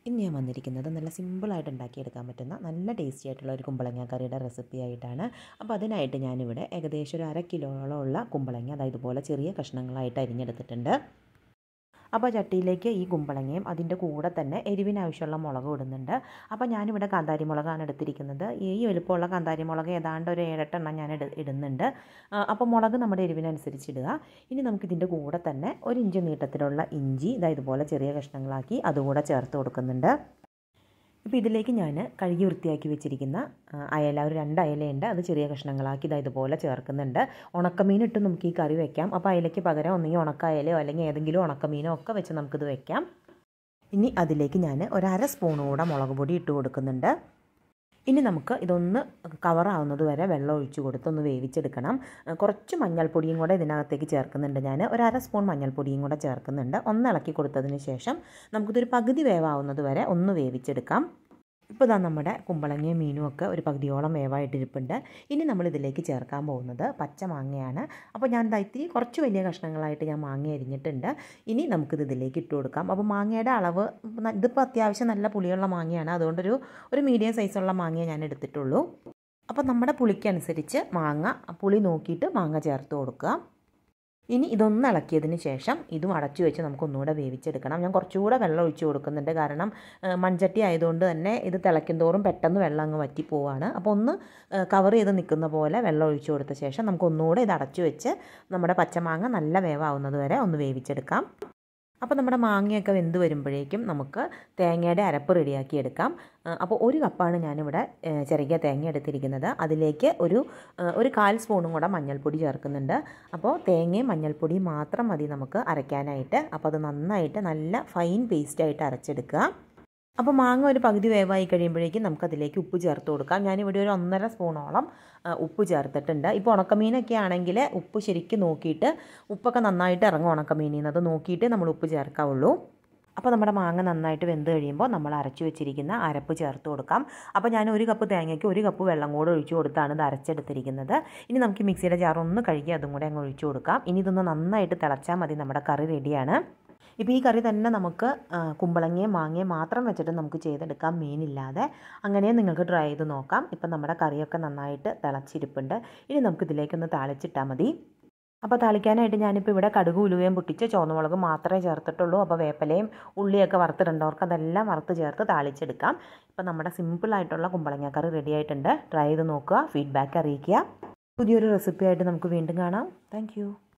ഇന്ന് ഞാൻ വന്നിരിക്കുന്നത് നല്ല സിമ്പിളായിട്ട് ഉണ്ടാക്കിയെടുക്കാൻ പറ്റുന്ന നല്ല ടേസ്റ്റി ആയിട്ടുള്ള ഒരു കുമ്പളങ്ങ കറിയുടെ റെസിപ്പി ആയിട്ടാണ് അപ്പോൾ അതിനായിട്ട് ഞാനിവിടെ ഏകദേശം ഒരു അര കിലോളം ഉള്ള കുമ്പളങ്ങ അതായത് ഇതുപോലെ ചെറിയ കഷ്ണങ്ങളായിട്ട് അരിഞ്ഞെടുത്തിട്ടുണ്ട് അപ്പോൾ ചട്ടിയിലേക്ക് ഈ കുമ്പളങ്ങയും അതിൻ്റെ കൂടെ തന്നെ എരിവിന് ആവശ്യമുള്ള മുളക് ഇടുന്നുണ്ട് അപ്പോൾ ഞാനിവിടെ കാന്താരി മുളകാണ് എടുത്തിരിക്കുന്നത് ഈ വലുപ്പമുള്ള കാന്താരി മുളക് ഏതാണ്ട് ഒരു ഏഴെട്ടെണ്ണം ഞാൻ ഇട ഇടുന്നുണ്ട് അപ്പോൾ മുളക് നമ്മുടെ എരിവിനനുസരിച്ച് ഇടുക ഇനി നമുക്കിതിൻ്റെ കൂടെ തന്നെ ഒരു ഇഞ്ച് നീട്ടത്തിലുള്ള ഇഞ്ചി ഇതാ ഇതുപോലെ ചെറിയ കഷ്ണങ്ങളാക്കി അതുകൂടെ ചേർത്ത് കൊടുക്കുന്നുണ്ട് ഇപ്പോൾ ഇതിലേക്ക് ഞാൻ കഴുകി വൃത്തിയാക്കി വെച്ചിരിക്കുന്ന അയല ഒരു രണ്ട് അയലയുണ്ട് അത് ചെറിയ കഷ്ണങ്ങളാക്കി ഇതാ ഇതുപോലെ ചേർക്കുന്നുണ്ട് ഉണക്കമീൻ ഇട്ട് നമുക്ക് ഈ കറി വെക്കാം അപ്പോൾ അയലയ്ക്ക് പകരം ഒന്നുകിൽ ഉണക്ക അയലയോ അല്ലെങ്കിൽ ഏതെങ്കിലും ഉണക്കമീനോ ഒക്കെ വെച്ച് നമുക്കിത് വെക്കാം ഇനി അതിലേക്ക് ഞാൻ ഒരു അര സ്പൂൺ കൂടെ മുളക് പൊടി ഇട്ട് കൊടുക്കുന്നുണ്ട് ഇനി നമുക്ക് ഇതൊന്ന് കവറാവുന്നത് വരെ വെള്ളം ഒഴിച്ച് കൊടുത്ത് ഒന്ന് വേവിച്ചെടുക്കണം കുറച്ച് മഞ്ഞൾപ്പൊടിയും കൂടെ ഇതിനകത്തേക്ക് ചേർക്കുന്നുണ്ട് ഞാൻ ഒരു അര സ്പൂൺ മഞ്ഞൾപ്പൊടിയും കൂടെ ചേർക്കുന്നുണ്ട് ഒന്ന് ഇളക്കി കൊടുത്തതിന് ശേഷം നമുക്കിതൊരു പകുതി വേവാവുന്നത് വരെ ഒന്ന് വേവിച്ചെടുക്കാം ഇപ്പോൾ ഇതാ നമ്മുടെ കുമ്പളങ്ങയും മീനും ഒക്കെ ഒരു പകുതിയോളം വേവായിട്ടിരിപ്പുണ്ട് ഇനി നമ്മൾ ഇതിലേക്ക് ചേർക്കാൻ പോകുന്നത് പച്ച മാങ്ങയാണ് അപ്പോൾ ഞാൻ ഇതാ ഇത്തിരി കുറച്ച് വലിയ കഷ്ണങ്ങളായിട്ട് ഞാൻ മാങ്ങ അരിഞ്ഞിട്ടുണ്ട് ഇനി നമുക്കിത് ഇതിലേക്ക് ഇട്ട് കൊടുക്കാം അപ്പോൾ മാങ്ങയുടെ അളവ് ഇതിപ്പോൾ അത്യാവശ്യം നല്ല പുളിയുള്ള മാങ്ങയാണ് അതുകൊണ്ടൊരു ഒരു മീഡിയം സൈസുള്ള മാങ്ങയെ ഞാൻ എടുത്തിട്ടുള്ളൂ അപ്പോൾ നമ്മുടെ പുളിക്കനുസരിച്ച് മാങ്ങ പുളി നോക്കിയിട്ട് മാങ്ങ ചേർത്ത് കൊടുക്കുക ഇനി ഇതൊന്ന് ഇളക്കിയതിന് ശേഷം ഇതും അടച്ചു വെച്ച് നമുക്ക് ഒന്നുകൂടെ വേവിച്ചെടുക്കണം ഞാൻ കുറച്ചുകൂടെ വെള്ളം ഒഴിച്ച് കൊടുക്കുന്നുണ്ട് കാരണം മൺചട്ടി ആയതുകൊണ്ട് തന്നെ ഇത് തിളയ്ക്കും തോറും പെട്ടെന്ന് വെള്ളം അങ്ങ് വറ്റി പോവാണ് അപ്പോൾ ഒന്ന് കവർ ചെയ്ത് നിൽക്കുന്ന പോലെ വെള്ളം ഒഴിച്ച് കൊടുത്ത ശേഷം നമുക്ക് ഒന്നുകൂടെ ഇത് അടച്ചു വെച്ച് നമ്മുടെ പച്ചമാങ്ങ നല്ല വേവാവുന്നത് വരെ ഒന്ന് വേവിച്ചെടുക്കാം അപ്പോൾ നമ്മുടെ മാങ്ങയൊക്കെ വെന്ത് വരുമ്പോഴേക്കും നമുക്ക് തേങ്ങയുടെ അരപ്പ് റെഡിയാക്കി എടുക്കാം അപ്പോൾ ഒരു കപ്പാണ് ഞാനിവിടെ ചെറിയ തേങ്ങ എടുത്തിരിക്കുന്നത് അതിലേക്ക് ഒരു ഒരു കാൽ സ്പൂണും കൂടെ മഞ്ഞൾപ്പൊടി ചേർക്കുന്നുണ്ട് അപ്പോൾ തേങ്ങയും മഞ്ഞൾപ്പൊടിയും മാത്രം മതി നമുക്ക് അരയ്ക്കാനായിട്ട് അപ്പോൾ അത് നന്നായിട്ട് നല്ല ഫൈൻ പേസ്റ്റായിട്ട് അരച്ചെടുക്കുക അപ്പോൾ മാങ്ങ ഒരു പകുതി വേവായി കഴിയുമ്പോഴേക്കും നമുക്കതിലേക്ക് ഉപ്പ് ചേർത്ത് കൊടുക്കാം ഞാനിവിടെ ഒരു ഒന്നര സ്പൂണോളം ഉപ്പ് ചേർത്തിട്ടുണ്ട് ഇപ്പോൾ ഉണക്കമീനൊക്കെ ആണെങ്കിൽ ഉപ്പ് ശരിക്കും നോക്കിയിട്ട് ഉപ്പൊക്കെ നന്നായിട്ട് ഇറങ്ങും ഉണക്കമീനിൽ നിന്ന് അത് നോക്കിയിട്ട് നമ്മൾ ഉപ്പ് ചേർക്കാവുള്ളൂ അപ്പോൾ നമ്മുടെ മാങ്ങ നന്നായിട്ട് വെന്ത് കഴിയുമ്പോൾ നമ്മൾ അരച്ചു വെച്ചിരിക്കുന്ന അരപ്പ് ചേർത്ത് കൊടുക്കാം അപ്പോൾ ഞാൻ ഒരു കപ്പ് തേങ്ങയ്ക്ക് ഒരു കപ്പ് വെള്ളം കൂടെ ഒഴിച്ചു കൊടുത്താണ് ഇത് അരച്ചെടുത്തിരിക്കുന്നത് ഇനി നമുക്ക് മിക്സിയുടെ ജാർ ഒന്ന് കഴുകി അതും കൂടെ അങ്ങ് ഒഴിച്ചു കൊടുക്കാം ഇനി ഇതൊന്ന് നന്നായിട്ട് തിളച്ചാൽ മതി നമ്മുടെ കറി റെഡിയാണ് ഇപ്പോൾ ഈ കറി തന്നെ നമുക്ക് കുമ്പളങ്ങയും മാങ്ങയും മാത്രം വെച്ചിട്ട് നമുക്ക് ചെയ്തെടുക്കാം മീനില്ലാതെ അങ്ങനെ നിങ്ങൾക്ക് ട്രൈ ചെയ്ത് നോക്കാം ഇപ്പം നമ്മുടെ കറിയൊക്കെ നന്നായിട്ട് തിളച്ചിരിപ്പുണ്ട് ഇനി നമുക്ക് ഇതിലേക്കൊന്ന് താളിച്ചിട്ടാൽ മതി അപ്പോൾ താളിക്കാനായിട്ട് ഞാനിപ്പോൾ ഇവിടെ കടുക് ഉലുവയും പൊട്ടിച്ച് ചുവന്നുമുളക് മാത്രമേ ചേർത്തിട്ടുള്ളൂ അപ്പോൾ വേപ്പലയും ഉള്ളിയൊക്കെ വറുത്തിടേണ്ടവർക്ക് അതെല്ലാം വറുത്ത് ചേർത്ത് താളിച്ചെടുക്കാം ഇപ്പോൾ നമ്മുടെ സിമ്പിളായിട്ടുള്ള കുമ്പളങ്ങ കറി റെഡി ആയിട്ടുണ്ട് ട്രൈ ചെയ്ത് നോക്കുക ഫീഡ്ബാക്ക് അറിയിക്കുക പുതിയൊരു റെസിപ്പി ആയിട്ട് നമുക്ക് വീണ്ടും കാണാം താങ്ക്